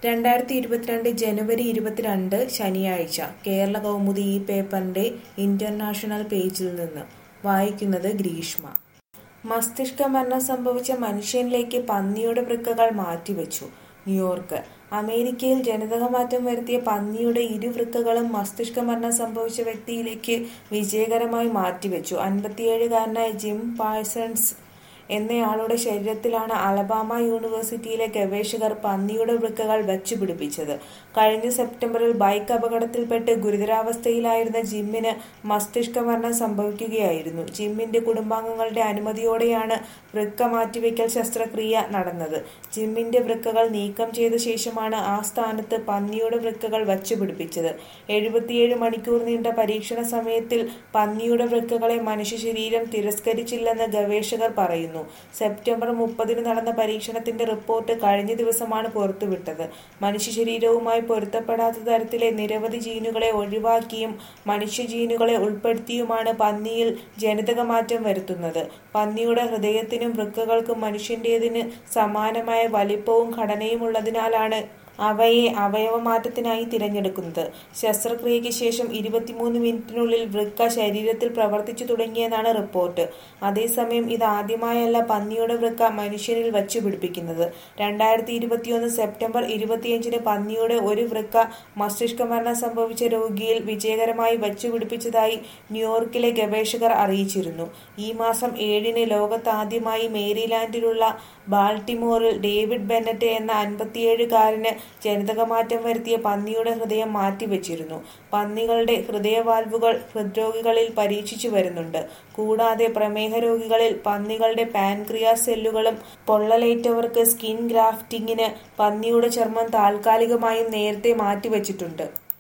രണ്ടായിരത്തി ഇരുപത്തിരണ്ട് ജനുവരി ഇരുപത്തിരണ്ട് ശനിയാഴ്ച കേരള കൗമുദി ഈ പേപ്പറിന്റെ ഇന്റർനാഷണൽ പേജിൽ നിന്ന് വായിക്കുന്നത് ഗ്രീഷ്മ മസ്തിഷ്ക മരണം സംഭവിച്ച മനുഷ്യനിലേക്ക് പന്നിയുടെ വൃക്കകൾ മാറ്റിവെച്ചു ന്യൂയോർക്ക് അമേരിക്കയിൽ ജനിതകമാറ്റം വരുത്തിയ പന്നിയുടെ ഇരു വൃക്കകളും മസ്തിഷ്ക മരണം സംഭവിച്ച വ്യക്തിയിലേക്ക് വിജയകരമായി മാറ്റിവെച്ചു അൻപത്തിയേഴുകാരനായ ജിം പാഴ്സൺസ് എന്നയാളുടെ ശരീരത്തിലാണ് അലബാമ യൂണിവേഴ്സിറ്റിയിലെ ഗവേഷകർ പന്നിയുടെ വൃക്കകൾ വച്ചുപിടിപ്പിച്ചത് കഴിഞ്ഞ സെപ്റ്റംബറിൽ ബൈക്ക് അപകടത്തിൽപ്പെട്ട് ഗുരുതരാവസ്ഥയിലായിരുന്ന ജിമ്മിന് മസ്തിഷ്ക മരണം സംഭവിക്കുകയായിരുന്നു ജിമ്മിന്റെ കുടുംബാംഗങ്ങളുടെ അനുമതിയോടെയാണ് വൃക്ക മാറ്റിവെക്കൽ ശസ്ത്രക്രിയ നടന്നത് ജിമ്മിന്റെ വൃക്കകൾ നീക്കം ചെയ്ത ശേഷമാണ് ആ സ്ഥാനത്ത് പന്നിയുടെ വൃക്കകൾ വച്ചുപിടിപ്പിച്ചത് എഴുപത്തിയേഴ് മണിക്കൂർ നീണ്ട പരീക്ഷണ സമയത്തിൽ പന്നിയുടെ വൃക്കകളെ മനുഷ്യ ശരീരം തിരസ്കരിച്ചില്ലെന്ന് ഗവേഷകർ പറയുന്നു സെപ്റ്റംബർ മുപ്പതിന് നടന്ന പരീക്ഷണത്തിന്റെ റിപ്പോർട്ട് കഴിഞ്ഞ ദിവസമാണ് പുറത്തുവിട്ടത് മനുഷ്യ ശരീരവുമായി പൊരുത്തപ്പെടാത്ത തരത്തിലെ നിരവധി ജീനുകളെ ഒഴിവാക്കിയും മനുഷ്യ ജീനുകളെ ഉൾപ്പെടുത്തിയുമാണ് പന്നിയിൽ ജനിതകമാറ്റം വരുത്തുന്നത് പന്നിയുടെ ഹൃദയത്തിനും വൃക്കകൾക്കും മനുഷ്യന്റേതിന് സമാനമായ വലിപ്പവും ഘടനയും ഉള്ളതിനാലാണ് അവയെ അവയവമാറ്റത്തിനായി തിരഞ്ഞെടുക്കുന്നത് ശസ്ത്രക്രിയയ്ക്ക് ശേഷം ഇരുപത്തിമൂന്ന് മിനിറ്റിനുള്ളിൽ വൃക്ക ശരീരത്തിൽ പ്രവർത്തിച്ചു തുടങ്ങിയെന്നാണ് റിപ്പോർട്ട് അതേസമയം ഇത് ആദ്യമായല്ല പന്നിയുടെ വൃക്ക മനുഷ്യനിൽ വച്ചു പിടിപ്പിക്കുന്നത് രണ്ടായിരത്തി ഇരുപത്തിയൊന്ന് സെപ്റ്റംബർ ഇരുപത്തിയഞ്ചിന് പന്നിയുടെ ഒരു വൃക്ക മസ്തിഷ്ക മരണം സംഭവിച്ച രോഗിയിൽ വിജയകരമായി വച്ചു പിടിപ്പിച്ചതായി ന്യൂയോർക്കിലെ ഗവേഷകർ അറിയിച്ചിരുന്നു ഈ മാസം ഏഴിന് ലോകത്താദ്യമായി മേരിലാൻഡിലുള്ള ബാൾട്ടിമോറിൽ ഡേവിഡ് ബെന്നറ്റ് എന്ന അൻപത്തിയേഴുകാരന് ജനിതകമാറ്റം വരുത്തിയ പന്നിയുടെ ഹൃദയം മാറ്റിവെച്ചിരുന്നു പന്നികളുടെ ഹൃദയവാൽവുകൾ ഹൃദ്രോഗികളിൽ പരീക്ഷിച്ചു വരുന്നുണ്ട് കൂടാതെ പ്രമേഹ രോഗികളിൽ പന്നികളുടെ പാൻക്രിയാസ് സെല്ലുകളും പൊള്ളലേറ്റവർക്ക് സ്കിൻ ഗ്രാഫ്റ്റിംഗിന് പന്നിയുടെ ചർമ്മം താൽക്കാലികമായും നേരത്തെ മാറ്റിവെച്ചിട്ടുണ്ട്